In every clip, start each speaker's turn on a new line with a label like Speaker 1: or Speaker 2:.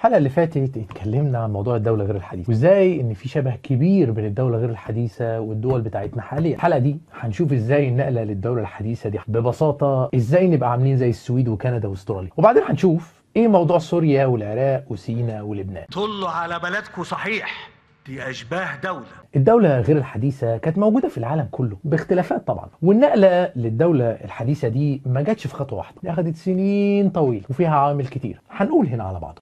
Speaker 1: الحلقه اللي فاتت اتكلمنا عن موضوع الدوله غير الحديثه وازاي ان في شبه كبير بين الدوله غير الحديثه والدول بتاعتنا حاليا الحلقه دي هنشوف ازاي النقله للدوله الحديثه دي ببساطه ازاي نبقى عاملين زي السويد وكندا واستراليا وبعدين هنشوف ايه موضوع سوريا والعراق وسيناء ولبنان
Speaker 2: طلوا على بلدكم صحيح دي أشباه دولة
Speaker 1: الدولة غير الحديثة كانت موجودة في العالم كله باختلافات طبعا والنقلة للدولة الحديثة دي ما جاتش في خطوة واحدة دي أخدت سنين طويلة وفيها عوامل كتير هنقول هنا على بعض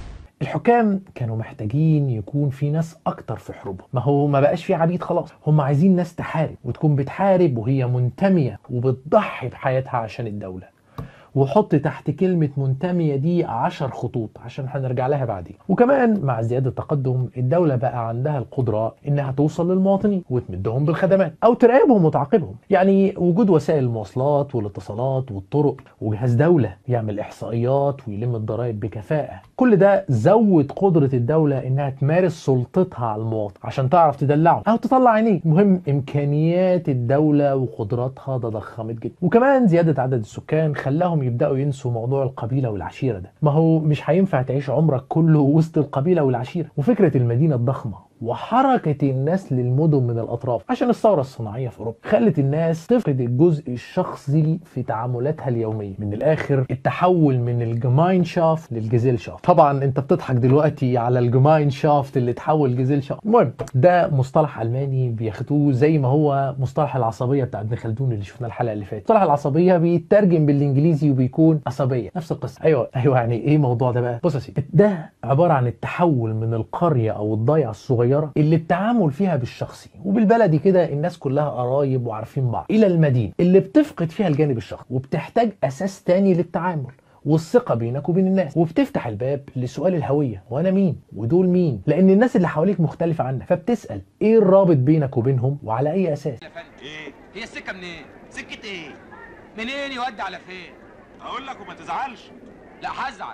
Speaker 1: الحكام كانوا محتاجين يكون في ناس اكتر في حروبهم ما هو ما بقاش في عبيد خلاص هم عايزين ناس تحارب وتكون بتحارب وهي منتمية وبتضحي بحياتها عشان الدولة وحط تحت كلمة منتمية دي عشر خطوط عشان هنرجع لها بعدين وكمان مع زيادة التقدم الدولة بقى عندها القدرة انها توصل للمواطنين وتمدهم بالخدمات او تراقبهم وتعاقبهم يعني وجود وسائل المواصلات والاتصالات والطرق وجهاز دولة يعمل احصائيات ويلم الضرائب بكفاءة كل ده زود قدرة الدولة انها تمارس سلطتها على المواطن عشان تعرف تدلعه او تطلع عينيه المهم امكانيات الدولة وقدراتها ده ضخمت جدا وكمان زيادة عدد السكان خلاهم يبداوا ينسوا موضوع القبيله والعشيره ده ما هو مش هينفع تعيش عمرك كله وسط القبيله والعشيره وفكره المدينه الضخمه وحركة الناس للمدن من الأطراف عشان الثورة الصناعية في أوروبا خلت الناس تفقد الجزء الشخصي في تعاملاتها اليومية من الآخر التحول من الجماين شافت للجزيل شافت طبعا أنت بتضحك دلوقتي على الجماين شافت اللي تحول جزيل شافت المهم ده مصطلح ألماني بياخدوه زي ما هو مصطلح العصبية بتاع ابن خلدون اللي شفناه الحلقة اللي فاتت مصطلح العصبية بيترجم بالإنجليزي وبيكون عصبية نفس القصة أيوه أيوه يعني إيه الموضوع ده بقى بص يا سيدي ده عبارة عن التحول من القرية أو الضيعة الصغيرة الصغيره اللي التعامل فيها بالشخصي وبالبلدي كده الناس كلها قرايب وعارفين بعض الى المدينه اللي بتفقد فيها الجانب الشخصي وبتحتاج اساس تاني للتعامل والثقة بينك وبين الناس وبتفتح الباب لسؤال الهوية وأنا مين ودول مين لأن الناس اللي حواليك مختلفة عنك فبتسأل إيه الرابط بينك وبينهم وعلى أي أساس
Speaker 3: ايه هي السكه منين سكه ايه منين يودي على فين
Speaker 2: أقول لك وما تزعلش
Speaker 3: لا هزعل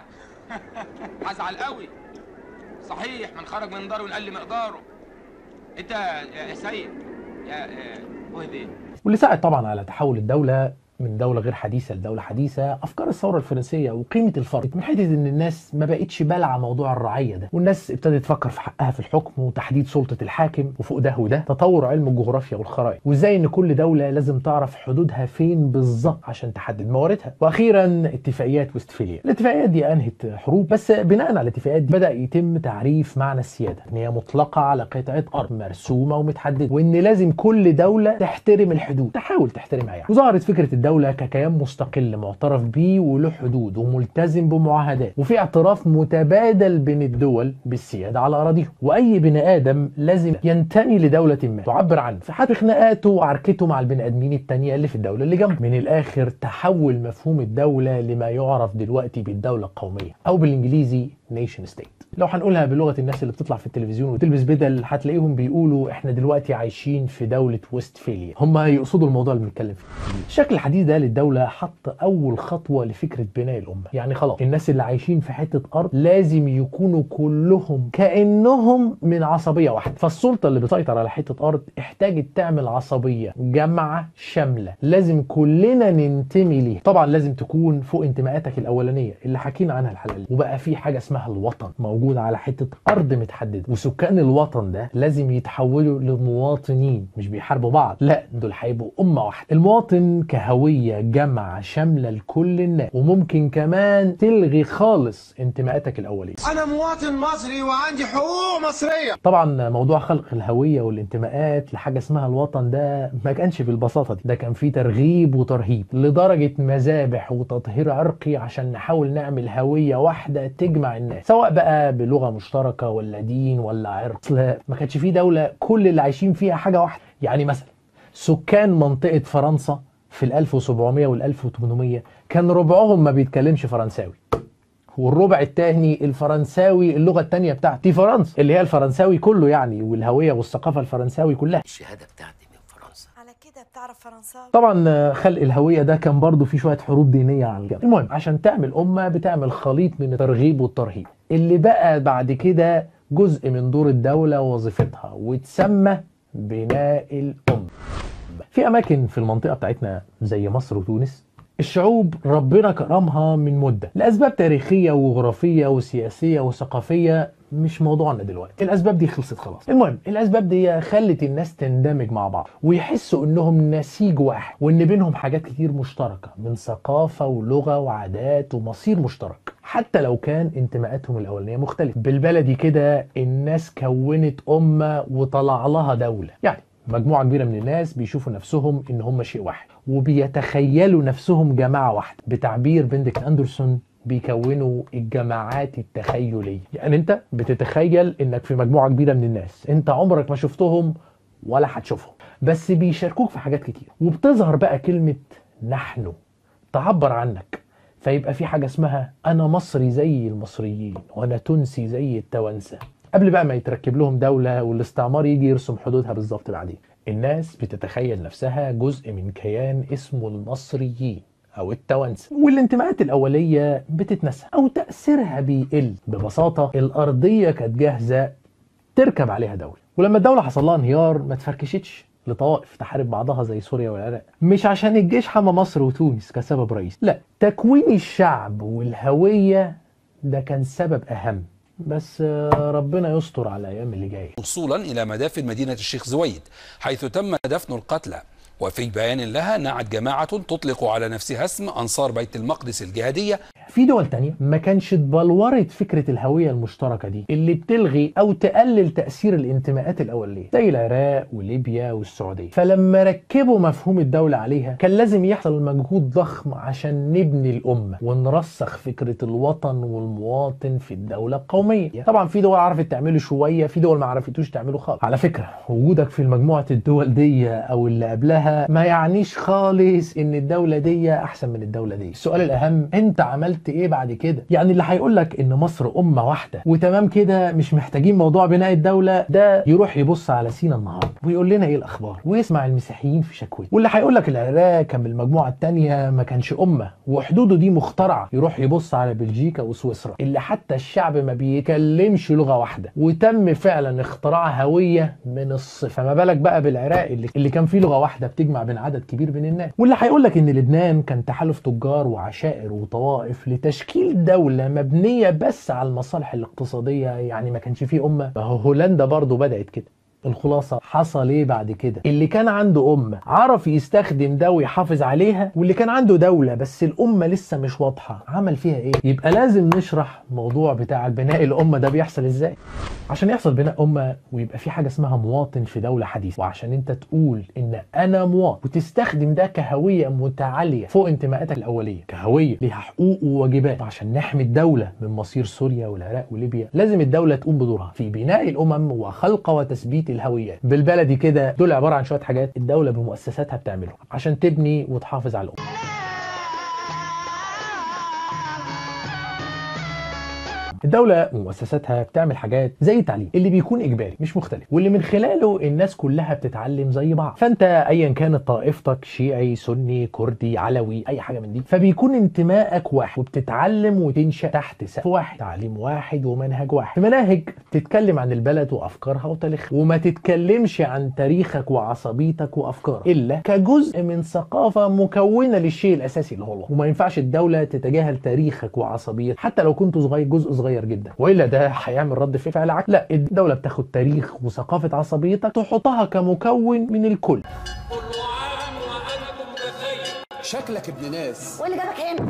Speaker 3: هزعل قوي صحيح من خرج من داره ونقل مقداره انت يا سيد يا وهدي
Speaker 1: واللي ساعد طبعا على تحول الدولة من دولة غير حديثة لدولة حديثة أفكار الثورة الفرنسية وقيمة الفرد من حيث إن الناس ما بقتش بالعة موضوع الرعية ده والناس ابتدت تفكر في حقها في الحكم وتحديد سلطة الحاكم وفوق ده وده تطور علم الجغرافيا والخرائط وإزاي إن كل دولة لازم تعرف حدودها فين بالظبط عشان تحدد مواردها وأخيرا اتفاقيات وستفاليا الاتفاقيات دي أنهت حروب بس بناء على الاتفاقيات دي بدأ يتم تعريف معنى السيادة إن هي مطلقة على قطعة أرض مرسومة ومتحددة وإن لازم كل دولة تحترم الحدود تحاول تحترمها يعني وظهرت فكرة الدولة ككيان مستقل معترف بيه وله حدود وملتزم بمعاهدات وفي اعتراف متبادل بين الدول بالسيادة على أراضيهم وأي بني آدم لازم ينتمي لدولة ما تعبر عنه في حد خناقاته وعركته مع البني آدمين التانية اللي في الدولة اللي جنبه من الآخر تحول مفهوم الدولة لما يعرف دلوقتي بالدولة القومية أو بالإنجليزي نيشن ستيت لو هنقولها بلغه الناس اللي بتطلع في التلفزيون وتلبس بدل هتلاقيهم بيقولوا احنا دلوقتي عايشين في دوله ويستفاليا هم يقصدوا الموضوع اللي بنتكلم فيه الشكل الحديث ده للدوله حط اول خطوه لفكره بناء الامه يعني خلاص الناس اللي عايشين في حته ارض لازم يكونوا كلهم كانهم من عصبيه واحده فالسلطه اللي بتسيطر على حته ارض احتاجت تعمل عصبيه جامعه شامله لازم كلنا ننتمي ليها طبعا لازم تكون فوق انتماءاتك الاولانيه اللي حكينا عنها الحلقه اللي وبقى في حاجه اسمها الوطن موجود على حته ارض متحدده وسكان الوطن ده لازم يتحولوا لمواطنين مش بيحاربوا بعض لا دول هيبقوا امه واحده المواطن كهويه جامعه شامله لكل الناس وممكن كمان تلغي خالص انتماءاتك الاوليه
Speaker 4: انا مواطن مصري وعندي حقوق مصريه
Speaker 1: طبعا موضوع خلق الهويه والانتماءات لحاجه اسمها الوطن ده ما كانش بالبساطه دي ده كان فيه ترغيب وترهيب لدرجه مذابح وتطهير عرقي عشان نحاول نعمل هويه واحده تجمع الناس سواء بقى بلغه مشتركه ولا دين ولا عرق اصل ما كانش في دوله كل اللي عايشين فيها حاجه واحده يعني مثلا سكان منطقه فرنسا في ال 1700 وال 1800 كان ربعهم ما بيتكلمش فرنساوي والربع الثاني الفرنساوي اللغه الثانيه بتاعتي فرنسا اللي هي الفرنساوي كله يعني والهويه والثقافه الفرنساوي كلها
Speaker 5: الشهادة بتاعتي من فرنسا
Speaker 6: على كده بتعرف فرنساوي
Speaker 1: طبعا خلق الهويه ده كان برضه في شويه حروب دينيه على الجنب المهم عشان تعمل امه بتعمل خليط من الترغيب والترهيب اللي بقى بعد كده جزء من دور الدوله ووظيفتها وتسمى بناء الامه في اماكن في المنطقه بتاعتنا زي مصر وتونس الشعوب ربنا كرمها من مدة لأسباب تاريخية وجغرافية وسياسية وثقافية مش موضوعنا دلوقتي الأسباب دي خلصت خلاص المهم الأسباب دي خلت الناس تندمج مع بعض ويحسوا إنهم نسيج واحد وإن بينهم حاجات كتير مشتركة من ثقافة ولغة وعادات ومصير مشترك حتى لو كان انتماءاتهم الأولانية مختلفة بالبلدي كده الناس كونت أمة وطلع لها دولة يعني مجموعة كبيرة من الناس بيشوفوا نفسهم إن هم شيء واحد وبيتخيلوا نفسهم جماعة واحدة بتعبير بنديكت أندرسون بيكونوا الجماعات التخيلية يعني انت بتتخيل انك في مجموعة كبيرة من الناس انت عمرك ما شفتهم ولا هتشوفهم بس بيشاركوك في حاجات كتير وبتظهر بقى كلمة نحن تعبر عنك فيبقى في حاجة اسمها أنا مصري زي المصريين وأنا تونسي زي التوانسة قبل بقى ما يتركب لهم دولة والاستعمار يجي يرسم حدودها بالظبط بعدين الناس بتتخيل نفسها جزء من كيان اسمه المصريين أو التوانسة والانتماءات الأولية بتتنسى أو تأثيرها بيقل ببساطة الأرضية كانت جاهزة تركب عليها دولة ولما الدولة حصل لها انهيار ما تفركشتش لطوائف تحارب بعضها زي سوريا والعراق مش عشان الجيش حمى مصر وتونس كسبب رئيسي لا تكوين الشعب والهوية ده كان سبب أهم بس آه، ربنا يستر على الأيام اللي جاية
Speaker 6: وصولا إلى مدافن مدينة الشيخ زويد حيث تم دفن القتلى وفي بيان لها نعت جماعة تطلق على نفسها اسم أنصار بيت المقدس الجهادية
Speaker 1: في دول تانية ما كانش اتبلورت فكرة الهوية المشتركة دي اللي بتلغي أو تقلل تأثير الانتماءات الأولية زي العراق وليبيا والسعودية فلما ركبوا مفهوم الدولة عليها كان لازم يحصل مجهود ضخم عشان نبني الأمة ونرسخ فكرة الوطن والمواطن في الدولة القومية طبعا في دول عرفت تعمله شوية في دول ما عرفتوش تعمله خالص على فكرة وجودك في مجموعة الدول دي أو اللي قبلها ما يعنيش خالص إن الدولة دي أحسن من الدولة دي السؤال الأهم أنت عملت إيه بعد كده يعني اللي هيقول لك إن مصر أمة واحدة وتمام كده مش محتاجين موضوع بناء الدولة ده يروح يبص على سينا النهارده ويقول لنا إيه الأخبار ويسمع المسيحيين في شكوى واللي هيقول لك العراق كان من المجموعة التانية ما كانش أمة وحدوده دي مخترعة يروح يبص على بلجيكا وسويسرا اللي حتى الشعب ما بيتكلمش لغة واحدة وتم فعلا اختراع هوية من الصفر فما بالك بقى بالعراق اللي, اللي كان فيه لغة واحدة بتجمع بين عدد كبير من الناس واللي هيقول لك ان لبنان كان تحالف تجار وعشائر وطوائف لتشكيل دولة مبنية بس على المصالح الاقتصادية يعني ما كانش فيه أمة ما هو هولندا برضو بدأت كده الخلاصة حصل ايه بعد كده اللي كان عنده أمة عرف يستخدم ده ويحافظ عليها واللي كان عنده دولة بس الأمة لسه مش واضحة عمل فيها ايه يبقى لازم نشرح موضوع بتاع البناء الأمة ده بيحصل ازاي عشان يحصل بناء أمة ويبقى في حاجة اسمها مواطن في دولة حديثة وعشان انت تقول ان انا مواطن وتستخدم ده كهوية متعالية فوق انتماءاتك الأولية كهوية ليها حقوق وواجبات وعشان نحمي الدولة من مصير سوريا والعراق وليبيا لازم الدولة تقوم بدورها في بناء الأمم وخلق وتثبيت الهويات بالبلدي كده دول عبارة عن شوية حاجات الدولة بمؤسساتها بتعملهم عشان تبني وتحافظ على الأمة الدولة ومؤسساتها بتعمل حاجات زي التعليم اللي بيكون إجباري مش مختلف واللي من خلاله الناس كلها بتتعلم زي بعض فأنت أيا كانت طائفتك شيعي سني كردي علوي أي حاجة من دي فبيكون انتمائك واحد وبتتعلم وتنشأ تحت سقف واحد تعليم واحد ومنهج واحد في مناهج تتكلم عن البلد وأفكارها وتاريخها وما تتكلمش عن تاريخك وعصبيتك وأفكارك إلا كجزء من ثقافة مكونة للشيء الأساسي اللي هو الله وما ينفعش الدولة تتجاهل تاريخك وعصبيتك حتى لو كنت صغير جزء صغير جدا والا ده هيعمل رد فعل عكس لا الدوله بتاخد تاريخ وثقافه عصبيتك تحطها كمكون من الكل
Speaker 7: شكلك ابن ناس
Speaker 8: واللي جابك هنا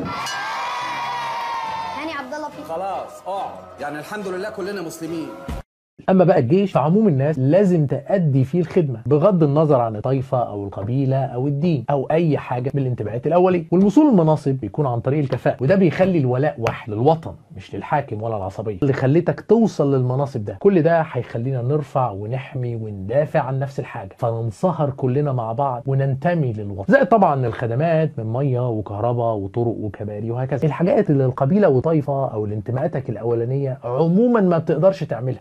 Speaker 8: هاني عبد الله فيك
Speaker 7: خلاص اقعد يعني الحمد لله كلنا مسلمين
Speaker 1: اما بقى الجيش فعموم الناس لازم تأدي فيه الخدمه بغض النظر عن الطائفه او القبيله او الدين او اي حاجه من الانتماءات الاوليه والوصول للمناصب بيكون عن طريق الكفاءه وده بيخلي الولاء واحد للوطن مش للحاكم ولا العصبيه اللي خليتك توصل للمناصب ده كل ده هيخلينا نرفع ونحمي وندافع عن نفس الحاجه فننصهر كلنا مع بعض وننتمي للوطن زائد طبعا الخدمات من ميه وكهرباء وطرق وكباري وهكذا الحاجات اللي القبيله وطائفه او انتماءاتك الاولانيه عموما ما بتقدرش تعملها لان قدرات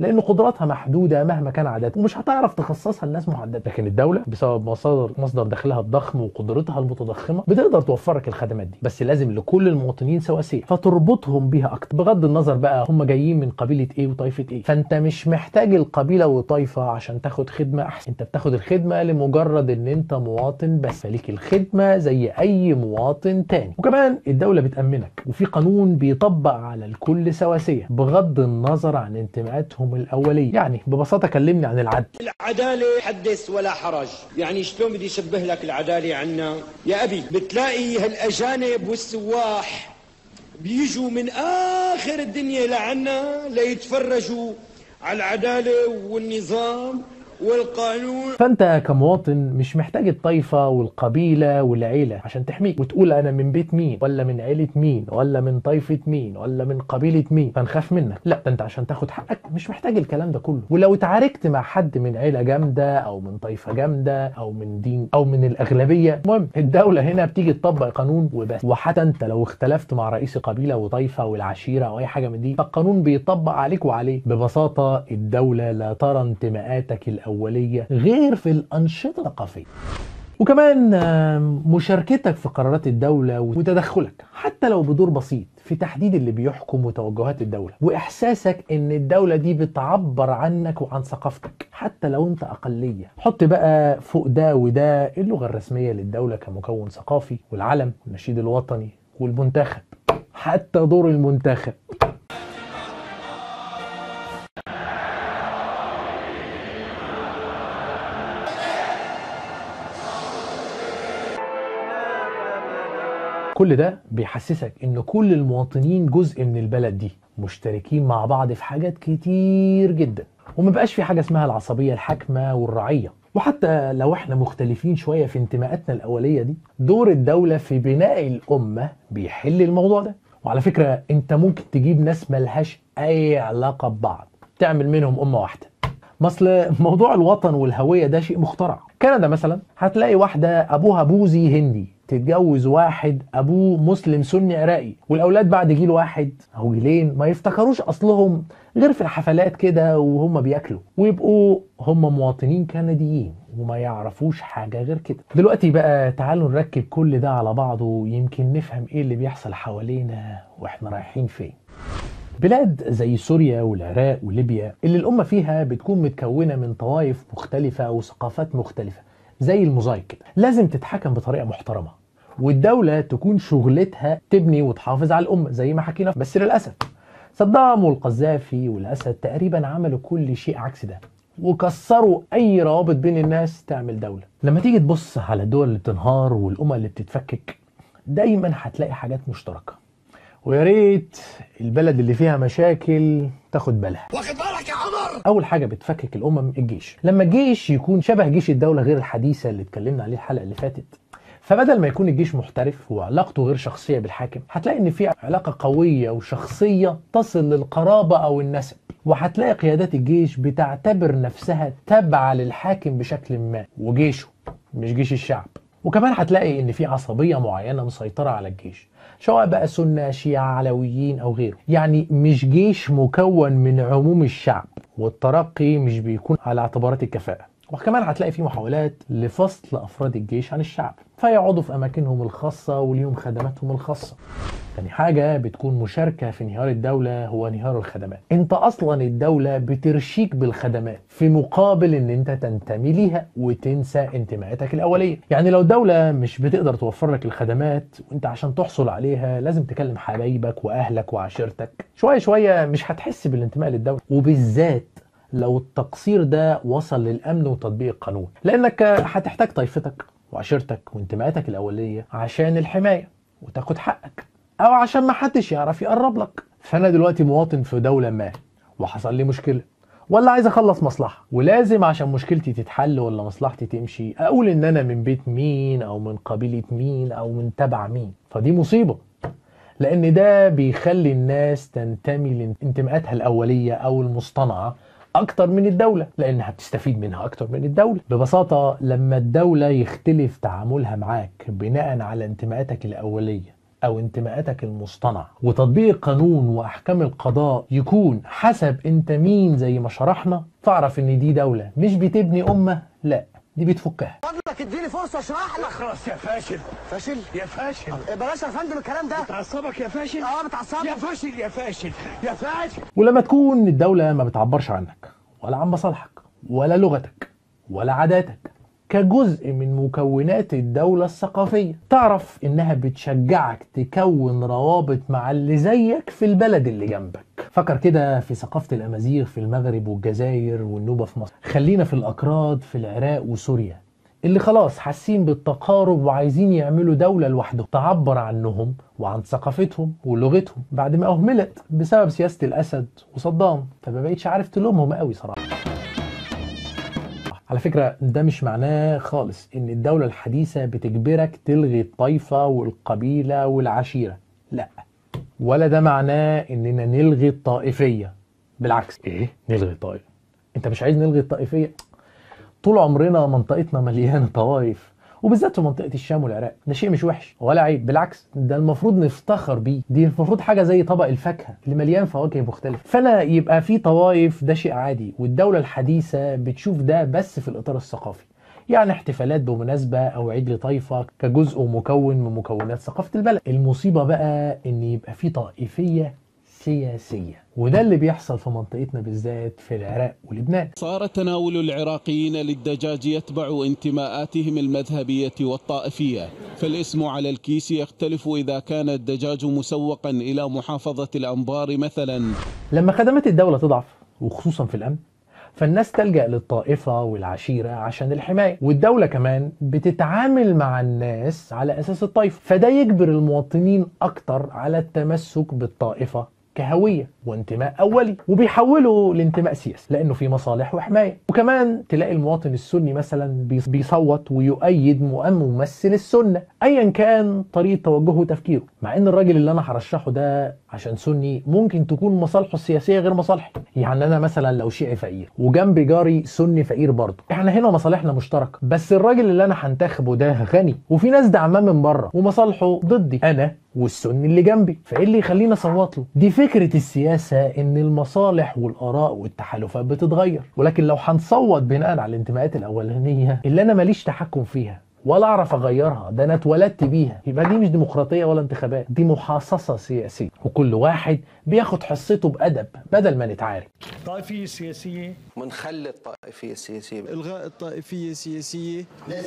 Speaker 1: وصلاتها محدوده مهما كان عددها ومش هتعرف تخصصها لناس محدده لكن الدوله بسبب مصادر مصدر دخلها الضخم وقدرتها المتضخمه بتقدر توفر لك الخدمات دي بس لازم لكل المواطنين سواسيه فتربطهم بيها اكتر بغض النظر بقى هم جايين من قبيله ايه وطائفه ايه فانت مش محتاج القبيله والطائفه عشان تاخد خدمه احسن انت بتاخد الخدمه لمجرد ان انت مواطن بس فليك الخدمه زي اي مواطن تاني وكمان الدوله بتامنك وفي قانون بيطبق على الكل سواسيه بغض النظر عن انتماءاتهم الاوليه يعني ببساطه كلمني عن العدل
Speaker 8: العدالة حدث ولا حرج يعني شلون بدي اشبه لك العدالة عنا يا أبي بتلاقي هالأجانب والسواح بيجوا من آخر الدنيا لعنا ليتفرجوا على العدالة والنظام والقانون
Speaker 1: فانت كمواطن مش محتاج الطائفه والقبيله والعيله عشان تحميك وتقول انا من بيت مين ولا من عيله مين ولا من طائفه مين ولا من قبيله مين فنخاف منك لا ده انت عشان تاخد حقك مش محتاج الكلام ده كله ولو اتعاركت مع حد من عيله جامده او من طائفه جامده او من دين او من الاغلبيه المهم الدوله هنا بتيجي تطبق قانون وبس وحتى انت لو اختلفت مع رئيس قبيله وطائفه والعشيره او اي حاجه من دي فالقانون بيطبق عليك وعليه ببساطه الدوله لا ترى انتماءاتك الاوليه غير في الانشطه الثقافيه وكمان آم، مشاركتك في قرارات الدولة وتدخلك حتى لو بدور بسيط في تحديد اللي بيحكم وتوجهات الدولة وإحساسك إن الدولة دي بتعبر عنك وعن ثقافتك حتى لو أنت أقلية حط بقى فوق ده وده اللغة الرسمية للدولة كمكون ثقافي والعلم والنشيد الوطني والمنتخب حتى دور المنتخب كل ده بيحسسك ان كل المواطنين جزء من البلد دي مشتركين مع بعض في حاجات كتير جدا ومبقاش في حاجة اسمها العصبية الحاكمة والرعية وحتى لو احنا مختلفين شوية في انتماءاتنا الأولية دي دور الدولة في بناء الأمة بيحل الموضوع ده وعلى فكرة انت ممكن تجيب ناس ملهاش أي علاقة ببعض تعمل منهم أمة واحدة ما اصل موضوع الوطن والهوية ده شيء مخترع كندا مثلا هتلاقي واحدة أبوها بوذي هندي تتجوز واحد أبوه مسلم سني عراقي والأولاد بعد جيل واحد أو جيلين ما يفتكروش أصلهم غير في الحفلات كده وهم بياكلوا ويبقوا هم مواطنين كنديين وما يعرفوش حاجة غير كده دلوقتي بقى تعالوا نركب كل ده على بعضه يمكن نفهم ايه اللي بيحصل حوالينا واحنا رايحين فين بلاد زي سوريا والعراق وليبيا اللي الأمة فيها بتكون متكونة من طوائف مختلفة وثقافات مختلفة زي الموزايك كده لازم تتحكم بطريقة محترمة والدولة تكون شغلتها تبني وتحافظ على الأمة زي ما حكينا بس للأسف صدام والقذافي والأسد تقريبا عملوا كل شيء عكس ده وكسروا أي روابط بين الناس تعمل دولة لما تيجي تبص على الدول اللي بتنهار والأمم اللي بتتفكك دايما هتلاقي حاجات مشتركة ويا ريت البلد اللي فيها مشاكل تاخد بالها
Speaker 4: واخد بالك يا عمر
Speaker 1: اول حاجه بتفكك الامم الجيش لما الجيش يكون شبه جيش الدوله غير الحديثه اللي اتكلمنا عليه الحلقه اللي فاتت فبدل ما يكون الجيش محترف وعلاقته غير شخصيه بالحاكم هتلاقي ان في علاقه قويه وشخصيه تصل للقرابه او النسب وهتلاقي قيادات الجيش بتعتبر نفسها تابعه للحاكم بشكل ما وجيشه مش جيش الشعب وكمان هتلاقي ان في عصبيه معينه مسيطره على الجيش سواء بقى سنة شيعة علويين أو غيره يعني مش جيش مكون من عموم الشعب والترقي مش بيكون على اعتبارات الكفاءة وكمان هتلاقي في محاولات لفصل أفراد الجيش عن الشعب فيقعدوا في أماكنهم الخاصة وليهم خدماتهم الخاصة تاني حاجة بتكون مشاركة في انهيار الدولة هو انهيار الخدمات انت اصلا الدولة بترشيك بالخدمات في مقابل ان انت تنتمي ليها وتنسى انتماءاتك الاولية يعني لو الدولة مش بتقدر توفر لك الخدمات وانت عشان تحصل عليها لازم تكلم حبايبك واهلك وعشيرتك شوية شوية مش هتحس بالانتماء للدولة وبالذات لو التقصير ده وصل للامن وتطبيق القانون لانك هتحتاج طائفتك وعشيرتك وانتماءاتك الاوليه عشان الحمايه وتاخد حقك او عشان ما حدش يعرف يقرب لك فانا دلوقتي مواطن في دوله ما وحصل لي مشكله ولا عايز اخلص مصلحه ولازم عشان مشكلتي تتحل ولا مصلحتي تمشي اقول ان انا من بيت مين او من قبيله مين او من تبع مين فدي مصيبه لان ده بيخلي الناس تنتمي لانتماءاتها الاوليه او المصطنعه اكتر من الدولة لانها بتستفيد منها اكتر من الدولة ببساطة لما الدولة يختلف تعاملها معاك بناء على انتماءاتك الاولية او انتماءاتك المصطنعه وتطبيق القانون واحكام القضاء يكون حسب انت مين زي ما شرحنا تعرف ان دي دوله مش بتبني امه لا دي بتفكها
Speaker 4: فضلك اديني فرصه اشرح لك
Speaker 2: خلاص يا فاشل
Speaker 4: فاشل
Speaker 2: يا فاشل
Speaker 4: بلاش يا فندم الكلام ده
Speaker 2: تعصبك يا فاشل
Speaker 4: اه بتعصبني
Speaker 2: يا فاشل يا فاشل يا فاشل
Speaker 1: ولما تكون الدولة ما بتعبرش عنك ولا عن مصالحك ولا لغتك ولا عاداتك كجزء من مكونات الدولة الثقافية تعرف انها بتشجعك تكون روابط مع اللي زيك في البلد اللي جنبك فكر كده في ثقافة الامازيغ في المغرب والجزائر والنوبة في مصر خلينا في الاكراد في العراق وسوريا اللي خلاص حاسين بالتقارب وعايزين يعملوا دولة لوحدهم تعبر عنهم وعن ثقافتهم ولغتهم بعد ما أهملت بسبب سياسة الأسد وصدام فما بقيتش عارف تلومهم قوي صراحة على فكرة ده مش معناه خالص إن الدولة الحديثة بتجبرك تلغي الطائفة والقبيلة والعشيرة لا ولا ده معناه إننا نلغي الطائفية بالعكس إيه؟ نلغي الطائفة أنت مش عايز نلغي الطائفية طول عمرنا منطقتنا مليانه طوائف وبالذات في منطقه الشام والعراق ده شيء مش وحش ولا عيب بالعكس ده المفروض نفتخر بيه دي المفروض حاجه زي طبق الفاكهه اللي مليان فواكه مختلفه فانا يبقى في طوائف ده شيء عادي والدوله الحديثه بتشوف ده بس في الاطار الثقافي يعني احتفالات بمناسبة أو عيد لطائفة كجزء مكون من مكونات ثقافة البلد المصيبة بقى إن يبقى في طائفية سياسية وده اللي بيحصل في منطقتنا بالذات في العراق ولبنان
Speaker 9: صار تناول العراقيين للدجاج يتبع انتماءاتهم المذهبية والطائفية فالاسم على الكيس يختلف إذا كان الدجاج مسوقا إلى محافظة الأنبار مثلا
Speaker 1: لما خدمات الدولة تضعف وخصوصا في الأمن فالناس تلجأ للطائفة والعشيرة عشان الحماية والدولة كمان بتتعامل مع الناس على أساس الطائفة فده يجبر المواطنين أكتر على التمسك بالطائفة كهوية وانتماء أولي وبيحولوا لانتماء سياسي لأنه في مصالح وحماية وكمان تلاقي المواطن السني مثلا بيص- بيصوت ويؤيد مؤ- ممثل السنة أيا كان طريقة توجهه وتفكيره مع إن الراجل اللي أنا هرشحه ده عشان سني ممكن تكون مصالحه السياسية غير مصالحي يعني أنا مثلا لو شيعي فقير وجنبي جاري سني فقير برضه احنا هنا مصالحنا مشتركة بس الراجل اللي أنا هنتخبه ده غني وفي ناس دعماه من بره ومصالحه ضدي أنا والسني اللي جنبي فايه اللي يخليني اصوت له دي فكره السياسه ان المصالح والاراء والتحالفات بتتغير ولكن لو هنصوت بناء على الانتماءات الاولانيه اللي انا ماليش تحكم فيها ولا اعرف اغيرها ده انا اتولدت بيها يبقى دي مش ديمقراطيه ولا انتخابات دي محاصصه سياسيه وكل واحد بياخد حصته بادب بدل ما نتعارك
Speaker 2: طائفية سياسية
Speaker 7: منخلي الطائفية السياسية
Speaker 9: إلغاء الطائفية السياسية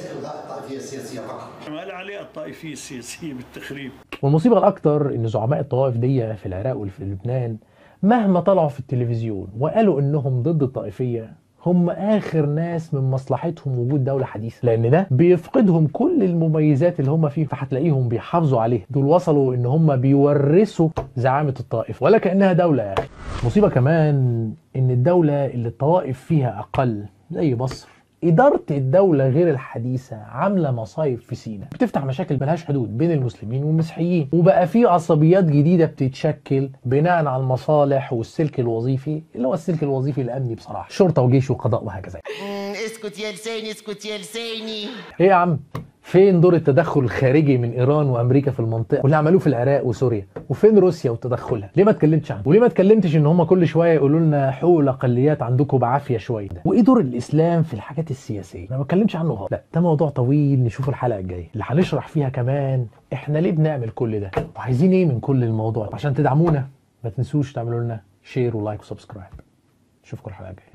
Speaker 2: ما عليها الطائفية السياسية بالتخريب
Speaker 1: والمصيبه الاكتر ان زعماء الطوائف دي في العراق وفي لبنان مهما طلعوا في التلفزيون وقالوا انهم ضد الطائفيه هم اخر ناس من مصلحتهم وجود دوله حديثه لان ده بيفقدهم كل المميزات اللي هم فيه فهتلاقيهم بيحافظوا عليها دول وصلوا ان هم بيورثوا زعامه الطائف ولا كانها دوله يا اخي مصيبه كمان ان الدوله اللي الطوائف فيها اقل زي مصر إدارة الدولة غير الحديثة عاملة مصايب في سينا بتفتح مشاكل ملهاش حدود بين المسلمين والمسيحيين وبقى في عصبيات جديدة بتتشكل بناء على المصالح والسلك الوظيفي اللي هو السلك الوظيفي الأمني بصراحة شرطة وجيش وقضاء وهكذا
Speaker 5: اسكت يا لساني اسكت يا لساني
Speaker 1: ايه يا عم فين دور التدخل الخارجي من ايران وامريكا في المنطقه واللي عملوه في العراق وسوريا وفين روسيا وتدخلها ليه ما اتكلمتش عنه وليه ما اتكلمتش ان هم كل شويه يقولوا لنا حقوق الاقليات عندكم بعافيه شويه ده وايه دور الاسلام في الحاجات السياسيه انا ما اتكلمش عنه خالص لا ده موضوع طويل نشوفه الحلقه الجايه اللي هنشرح فيها كمان احنا ليه بنعمل كل ده وعايزين ايه من كل الموضوع عشان تدعمونا ما تنسوش تعملوا لنا شير ولايك وسبسكرايب اشوفكم الحلقه الجايه